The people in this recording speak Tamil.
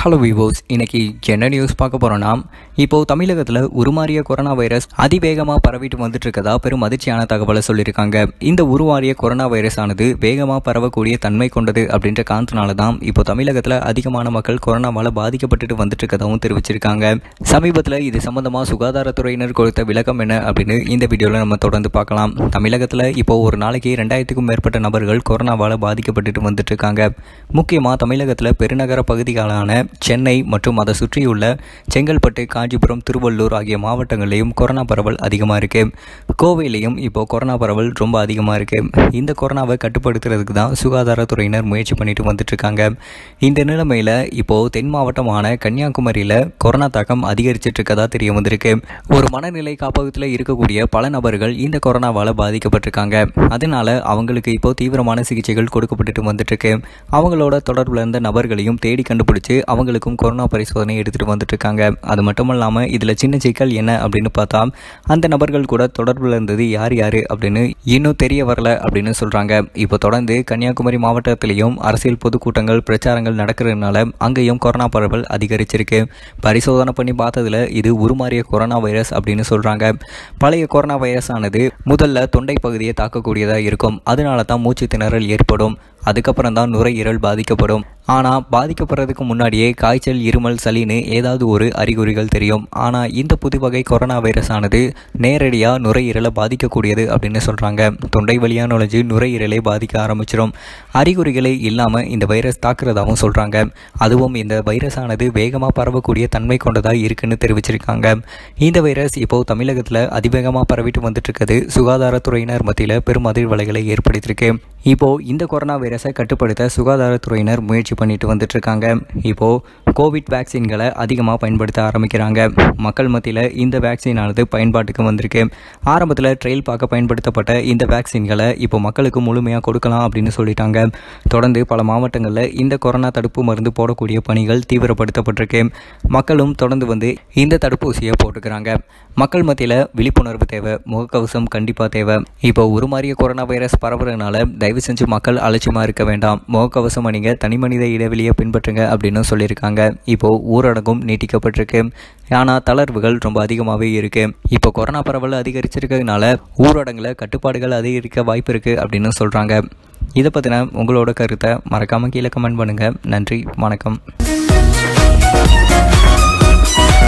ஹலோ விவோஸ் இன்னைக்கு என்ன நியூஸ் பார்க்க போறோம்னா இப்போ தமிழகத்தில் உருமாறிய கொரோனா வைரஸ் அதிவேகமாக பரவிட்டு வந்துட்டு இருக்கதா பெரும் அதிர்ச்சியான தகவலை சொல்லியிருக்காங்க இந்த உருமாறிய கொரோனா வைரஸ் ஆனது வேகமாக பரவக்கூடிய தன்மை கொண்டது அப்படின்ற காரணத்தினால தான் இப்போ தமிழகத்தில் அதிகமான மக்கள் கொரோனாவால் பாதிக்கப்பட்டுட்டு வந்துட்டு இருக்கதாகவும் தெரிவிச்சிருக்காங்க சமீபத்தில் இது சம்பந்தமாக சுகாதாரத்துறையினர் கொடுத்த விளக்கம் என்ன அப்படின்னு இந்த வீடியோவில் நம்ம தொடர்ந்து பார்க்கலாம் தமிழகத்தில் இப்போ ஒரு நாளைக்கு ரெண்டாயிரத்துக்கும் மேற்பட்ட நபர்கள் கொரோனாவால் பாதிக்கப்பட்டுட்டு வந்துட்டு இருக்காங்க முக்கியமாக தமிழகத்தில் பெருநகர பகுதிகளான சென்னை மற்றும் அதை சுற்றியுள்ள செங்கல்பட்டு காஞ்சிபுரம் திருவள்ளூர் ஆகிய மாவட்டங்களிலையும் கொரோனா பரவல் அதிகமாக இருக்கு கோவையிலையும் இப்போ கொரோனா பரவல் ரொம்ப அதிகமாக இருக்கு இந்த கொரோனாவை கட்டுப்படுத்துறதுக்கு தான் சுகாதாரத்துறையினர் முயற்சி பண்ணிட்டு வந்துட்டு இருக்காங்க இந்த நிலைமையில் இப்போ தென் மாவட்டமான கன்னியாகுமரியில் கொரோனா தாக்கம் அதிகரிச்சிட்டு இருக்கதா தெரிய வந்திருக்கு ஒரு மனநிலை காப்பகத்தில் இருக்கக்கூடிய பல நபர்கள் இந்த கொரோனாவால் பாதிக்கப்பட்டிருக்காங்க அதனால அவங்களுக்கு இப்போ தீவிரமான சிகிச்சைகள் கொடுக்கப்பட்டுட்டு வந்துட்டு இருக்கு அவங்களோட தொடர்புல இருந்த நபர்களையும் தேடி கண்டுபிடிச்சு அவங்களுக்கும் கொரோனா பரிசோதனை எடுத்துட்டு வந்துட்டு இருக்காங்க அது மட்டும் இல்லாமல் இதில் சின்ன சிக்கல் என்ன அப்படின்னு பார்த்தா அந்த நபர்கள் கூட தொடர்புல இருந்தது யார் யார் அப்படின்னு இன்னும் தெரிய வரல அப்படின்னு சொல்றாங்க இப்போ தொடர்ந்து கன்னியாகுமரி மாவட்டத்திலையும் அரசியல் பொதுக்கூட்டங்கள் பிரச்சாரங்கள் நடக்கிறதுனால அங்கேயும் கொரோனா பரவல் அதிகரிச்சிருக்கு பரிசோதனை பண்ணி பார்த்ததுல இது உருமாறிய கொரோனா வைரஸ் அப்படின்னு சொல்றாங்க பழைய கொரோனா வைரஸ் ஆனது முதல்ல தொண்டை பகுதியை தாக்கக்கூடியதாக இருக்கும் அதனால தான் மூச்சு திணறல் ஏற்படும் அதுக்கப்புறம் தான் நுரையீரல் பாதிக்கப்படும் ஆனால் பாதிக்கப்படுறதுக்கு முன்னாடியே காய்ச்சல் இருமல் சளின்னு ஏதாவது ஒரு அறிகுறிகள் தெரியும் ஆனால் இந்த புது வகை கொரோனா வைரஸ் ஆனது நேரடியாக நுரையீரலை பாதிக்கக்கூடியது அப்படின்னு சொல்கிறாங்க தொண்டை வழியாக நுழைஞ்சு நுரையீரலை பாதிக்க ஆரம்பிச்சிடும் அறிகுறிகளே இல்லாமல் இந்த வைரஸ் தாக்குறதாகவும் சொல்கிறாங்க அதுவும் இந்த வைரஸ் ஆனது வேகமாக பரவக்கூடிய தன்மை கொண்டதாக இருக்குன்னு தெரிவிச்சிருக்காங்க இந்த வைரஸ் இப்போ தமிழகத்தில் அதிவேகமாக பரவிட்டு வந்துட்டு இருக்குது சுகாதாரத்துறையினர் மத்தியில் பெரும் அதிர்வலைகளை ஏற்படுத்தியிருக்கு இப்போ இந்த கொரோனா வைரஸை கட்டுப்படுத்த சுகாதாரத்துறையினர் முயற்சி பண்ணிட்டு வந்துட்டு இருக்காங்க இப்போ கோவிட் வேக்சின்களை அதிகமாக பயன்படுத்த ஆரம்பிக்கிறாங்க மக்கள் மத்தியில் இந்த வேக்சினானது பயன்பாட்டுக்கு வந்திருக்கு ஆரம்பத்தில் ட்ரையல் பார்க்க பயன்படுத்தப்பட்ட இந்த வேக்சின்களை இப்போ மக்களுக்கு முழுமையாக கொடுக்கலாம் அப்படின்னு சொல்லிட்டாங்க தொடர்ந்து பல மாவட்டங்களில் இந்த கொரோனா தடுப்பு மருந்து போடக்கூடிய பணிகள் தீவிரப்படுத்தப்பட்டிருக்கு மக்களும் தொடர்ந்து வந்து இந்த தடுப்பூசியை போட்டுக்கிறாங்க மக்கள் மத்தியில் விழிப்புணர்வு தேவை முகக்கவசம் கண்டிப்பாக தேவை இப்போ உருமாறிய கொரோனா வைரஸ் பரவுறதுனால தயவு செஞ்சு மக்கள் அலட்சியமாக இருக்க வேண்டாம் முகக்கவசம் அணிங்க தனிமனித இடைவெளியை பின்பற்றுங்க அப்படின்னு சொல்லியிருக்காங்க இப்போ ஊரடங்கும் நீட்டிக்கப்பட்டிருக்கு ஆனால் தளர்வுகள் ரொம்ப அதிகமாகவே இருக்கு இப்போ கொரோனா பரவல் அதிகரிச்சிருக்கிறதுனால ஊரடங்குல கட்டுப்பாடுகள் அதிகரிக்க வாய்ப்பு இருக்கு அப்படின்னு சொல்றாங்க இதை பற்றின உங்களோட கருத்தை மறக்காம கீழே கமெண்ட் பண்ணுங்க நன்றி வணக்கம்